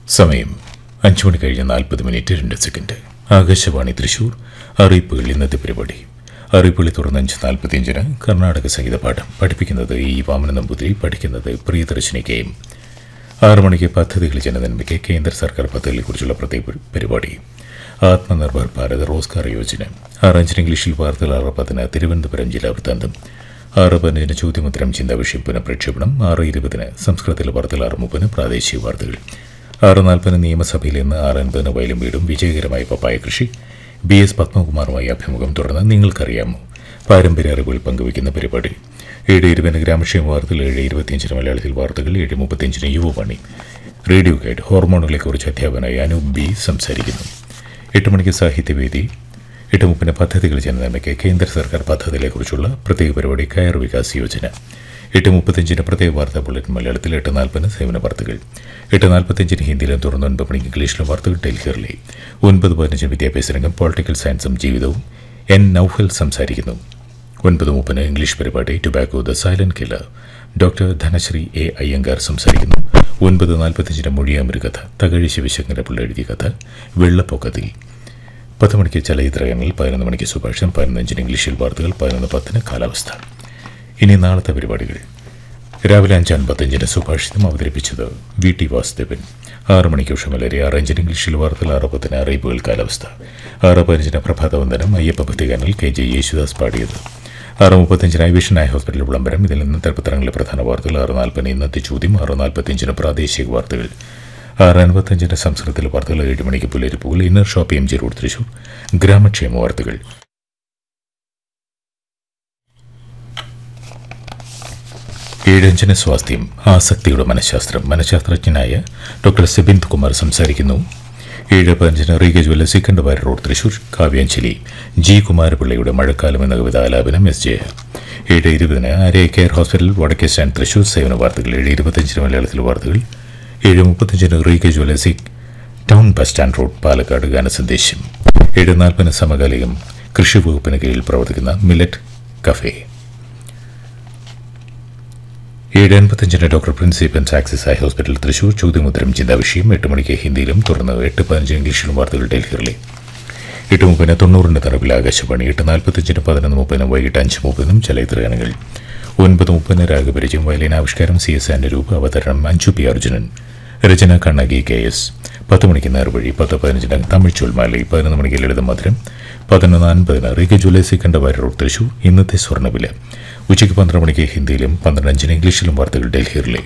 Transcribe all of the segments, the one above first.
സമയം അഞ്ചു മണി കഴിഞ്ഞ് നാൽപ്പത് മിനിറ്റ് രണ്ട് സെക്കൻഡ് ആകാശവാണി തൃശൂർ അറിയിപ്പുകൾ ഇന്നത്തെ പരിപാടി അറിയിപ്പുകളെ തുടർന്ന് അഞ്ച് നാൽപ്പത്തിയഞ്ചിന് കർണാടക സംഗീത പാഠം പഠിപ്പിക്കുന്നത് ഈ വാമന നമ്പൂതിരി പഠിക്കുന്നത് പ്രിയദർശിനി കെയും ആറു മണിക്ക് പദ്ധതികൾ ജനനന്മയ്ക്ക് കേന്ദ്ര സർക്കാർ പദ്ധതികളെക്കുറിച്ചുള്ള പ്രത്യേക പരി- പരിപാടി ആത്മനിർഭർ ഭാരത് റോസ്ഗാർ യോജന ആറഞ്ചിന് ഇംഗ്ലീഷിൽ വാർത്തകൾ ആറ് പതിന് തിരുവനന്തപുരം ജില്ലാ വൃത്താന്തം ആറ് പതിനഞ്ചിന് ചോദ്യമുത്തരം ചിന്താവിഷയം പുനഃപ്രക്ഷേപണം ആറ് ഇരുപതിന് സംസ്കൃതത്തിലെ വാർത്തകൾ ആറ് മുപ്പതിന് പ്രാദേശിക വാർത്തകൾ ആറ് നാൽപ്പതിന് നിയമസഭയിൽ നിന്ന് ആറ് അൻപതിന് വയലും വീടും വിജയകരമായ പപ്പായ കൃഷി ബി എസ് പത്മകുമാറുമായി അഭിമുഖം തുടർന്ന് നിങ്ങൾക്കറിയാമോ പാരമ്പര്യ അറിവുകൾ പങ്കുവയ്ക്കുന്ന പരിപാടി ഏഴ് ഇരുപതിന് ഗ്രാമക്ഷേമ വാർത്തകൾ ഏഴ് ഇരുപത്തിയഞ്ചിന് മലയാളത്തിൽ വാർത്തകൾ ഏഴ് മുപ്പത്തിയഞ്ചിന് യുവവാണി റേഡിയോ ഗൈഡ് ഹോർമോണുകളെക്കുറിച്ച് അധ്യാപകനായ അനൂപ് ബി സംസാരിക്കുന്നു എട്ട് മണിക്ക് സാഹിത്യവേദി എട്ട് മുപ്പതിന് പദ്ധതികൾ ജനനന്മയ്ക്ക് കേന്ദ്ര സർക്കാർ പദ്ധതികളെക്കുറിച്ചുള്ള പ്രത്യേക പരിപാടി കയർ വികാസ് യോജന എട്ട് മുപ്പത്തഞ്ചിന് പ്രത്യേക വാർത്താ ബുള്ളറ്റിൻ മലയാളത്തിൽ എട്ട് നാൽപ്പതിന് സേവന വാർത്തകൾ എട്ട് നാൽപ്പത്തഞ്ചിന് ഹിന്ദിയിലും തുടർന്ന് ഒൻപത് മണിക്ക് ഇംഗ്ലീഷിലും വാർത്തകൾ ഡൽഹിയിലെ ഒൻപത് പതിനഞ്ചിന് വിദ്യാഭ്യാസ രംഗം പൊളിറ്റിക്കൽ സയൻസും ജീവിതവും എൻ നൌഫൽ സംസാരിക്കുന്നു ഒൻപത് മുപ്പതിന് ഇംഗ്ലീഷ് പരിപാടി tobacco the silent killer doctor Dhanashree A Iyengar സംസാരിക്കുന്നു ഒൻപത് നാൽപ്പത്തഞ്ചിന് മൊഴിയാമൊരു കഥ തകഴി ശിവശങ്കരപിള്ള എഴുതിയ കഥ വെള്ളപ്പൊക്കത്തിൽ പത്ത് മണിക്ക് ചലച്ചിത്രഗാനങ്ങൾ പതിനൊന്ന് മണിക്ക് സുഭാഷണം പതിനഞ്ചിന് ഇംഗ്ലീഷിൽ വാർത്തകൾ പതിനൊന്ന് പത്തിന് കാലാവസ്ഥ ഇനി നാളത്തെ പരിപാടികൾ രാവിലെ അഞ്ച് അൻപത്തഞ്ചിന് സുഭാഷിതം അവതരിപ്പിച്ചത് വി ടി വാസുദേവൻ ആറ് മണിക്ക് ഉഷമലരി ആറ് അഞ്ചിന് ഇംഗ്ലീഷിൽ വാർത്തകൾ ആറ് പത്തിന് അറിയിപ്പുകൾ കാലാവസ്ഥ ആറ് പതിനഞ്ചിന് പ്രഭാതവന്ദനം അയ്യപ്പ ഭക്തിഗാനിൽ കെ ജെ യേശുദാസ് പാടിയത് ആറ് മുപ്പത്തഞ്ചിന് ഐവിഷൻ ഐ ഹോസ്പിറ്റൽ വിളംബരം ഇതിൽ നിന്ന് തലപ്പത്തരങ്ങളിലെ പ്രധാന വാർത്തകൾ ആറ് നാൽപ്പതിന് ഇന്നത്തെ ചോദ്യം ആറ് നാൽപ്പത്തിയഞ്ചിന് പ്രാദേശിക വാർത്തകൾ ആറ് അൻപത്തഞ്ചിന് സംസ്കൃതത്തിലെ വാർത്തകൾ ഏഴ് മണിക്ക് പുലരിപ്പുകൾ inner shop M G road Thrissur ഗ്രാമക്ഷേമ വാർത്തകൾ ഏഴഞ്ചിന് സ്വാസ്ഥ്യം ആസക്തിയുടെ മനഃശാസ്ത്രം മനഃശാസ്ത്രജ്ഞനായ ഡോക്ടർ സെബിന്ദ് കുമാർ സംസാരിക്കുന്നു ഏഴ് പതിനഞ്ചിന് റീഗ ജ്വല്ല സിക്കണ്ടവാര റോഡ് തൃശൂർ കാവ്യാഞ്ജലി ജി കുമാരപിള്ളയുടെ മഴക്കാലം എന്ന കവിത ആലാപനം എസ് ജെ ഏഴ് ഇരുപതിന് ആര്യ കെയർ ഹോസ്പിറ്റൽ വടക്കേ സ്റ്റാൻഡ് തൃശൂർ സേവന വാർത്തകൾ ഏഴ് ഇരുപത്തഞ്ചിന് മലയാളത്തിലെ വാർത്തകൾ ഏഴ് മുപ്പത്തഞ്ചിന് റീഗ ജ്വല്ല C town bus stand road Palakkad ഗാനസന്ദേശം ഏഴ് നാൽപ്പതിന് സമകാലികം കൃഷി വകുപ്പിന് കീഴിൽ പ്രവർത്തിക്കുന്ന മില്ലറ്റ് കഫേ ഏഴ് അൻപത്തഞ്ചിന് ഡോക്ടർ പ്രിൻസിപ്പൻസ് ആക്സിസ് ഐ ഹോസ്പിറ്റൽ തൃശൂർ ചോദ്യമുത്തരം ചിന്താവിഷയം എട്ട് മണിക്ക് ഹിന്ദിയിലും തുടർന്ന് എട്ട് പതിനഞ്ചിന് ഇംഗ്ലീഷിലും വാർത്തകൾ ഡൽഹിയിലെ എട്ട് മുപ്പതിന് തൊണ്ണൂറിൻ്റെ തറവിൽ ആകാശവാണി എട്ട് നാൽപ്പത്തഞ്ചിന് പതിനൊന്ന് മുപ്പതിനും വൈകിട്ട് അഞ്ച് മുപ്പതിനും ചലച്ചിത്രഗാനങ്ങൾ ഒൻപത് മുപ്പതിന് രാഗപരിചയം വയലിൻ ആവിഷ്കാരം സി എസ് അനുരൂപ് അവതരണം അഞ്ചു പി അർജുനൻ രചന കണ്ണകി കെ എസ് പത്ത് മണിക്ക് നേർവഴി പത്ത് പതിനഞ്ചിന് തമിഴ് ചൊൽമാലി പതിനൊന്ന് മണിക്ക് ലളിത മധുരം പതിനൊന്ന് അൻപതിന് റിക ജുലൈ സിക്കണ്ടവാര റോഡ് തൃശൂർ ഇന്നത്തെ സ്വർണ്ണവില ഉച്ചയ്ക്ക് പന്ത്രണ്ട് മണിക്ക് ഹിന്ദിയിലും പന്ത്രണ്ട് അഞ്ചിന് ഇംഗ്ലീഷിലും വാർത്തകൾ ഡൽഹിയിലെ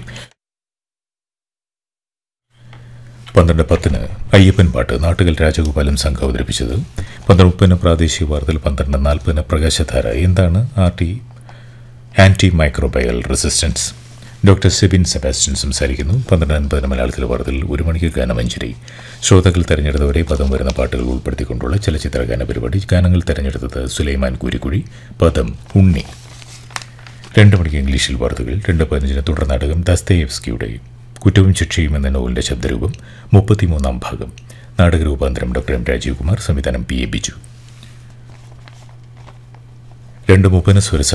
പന്ത്രണ്ട് പത്തിന് അയ്യപ്പൻ പാട്ട് നാട്ടുകൽ രാജഗോപാലൻ സംഘം അവതരിപ്പിച്ചത് പന്ത്രണ്ട് മുപ്പതിന് പ്രാദേശിക വാർത്തകൾ പന്ത്രണ്ട് നാൽപ്പതിന് പ്രകാശധാര എന്താണ് R T antimicrobial resistance doctor Sebin Sebastian സംസാരിക്കുന്നു പന്ത്രണ്ട് അൻപതിന് മലയാളത്തിലെ വാർത്തകൾ ഒരു മണിക്ക് ഗാനമഞ്ജരി ശ്രോതാക്കൾ തെരഞ്ഞെടുത്തവരെ പദം വരുന്ന പാട്ടുകൾ ഉൾപ്പെടുത്തിക്കൊണ്ടുള്ള ചലച്ചിത്ര ഗാന പരിപാടി ഗാനങ്ങൾ തെരഞ്ഞെടുത്തത് സുലൈമാൻ കുരിക്കുഴി പദം ഉണ്ണി രണ്ട് മണിക്ക് ഇംഗ്ലീഷിൽ വാർത്തകൾ രണ്ട് പതിനഞ്ചിന് തുടർ നാടകം ദസ്തയേവ്സ്കിയുടെ കുറ്റവും ശിക്ഷയും എന്ന നോവലിന്റെ ശബ്ദരൂപം മുപ്പത്തിമൂന്നാം ഭാഗം നാടകരൂപാന്തരം ഡോക്ടർ എം രാജീവ് കുമാർ സംവിധാനം പി എ ബിജു രണ്ട് മുപ്പതിന് സ്വരസ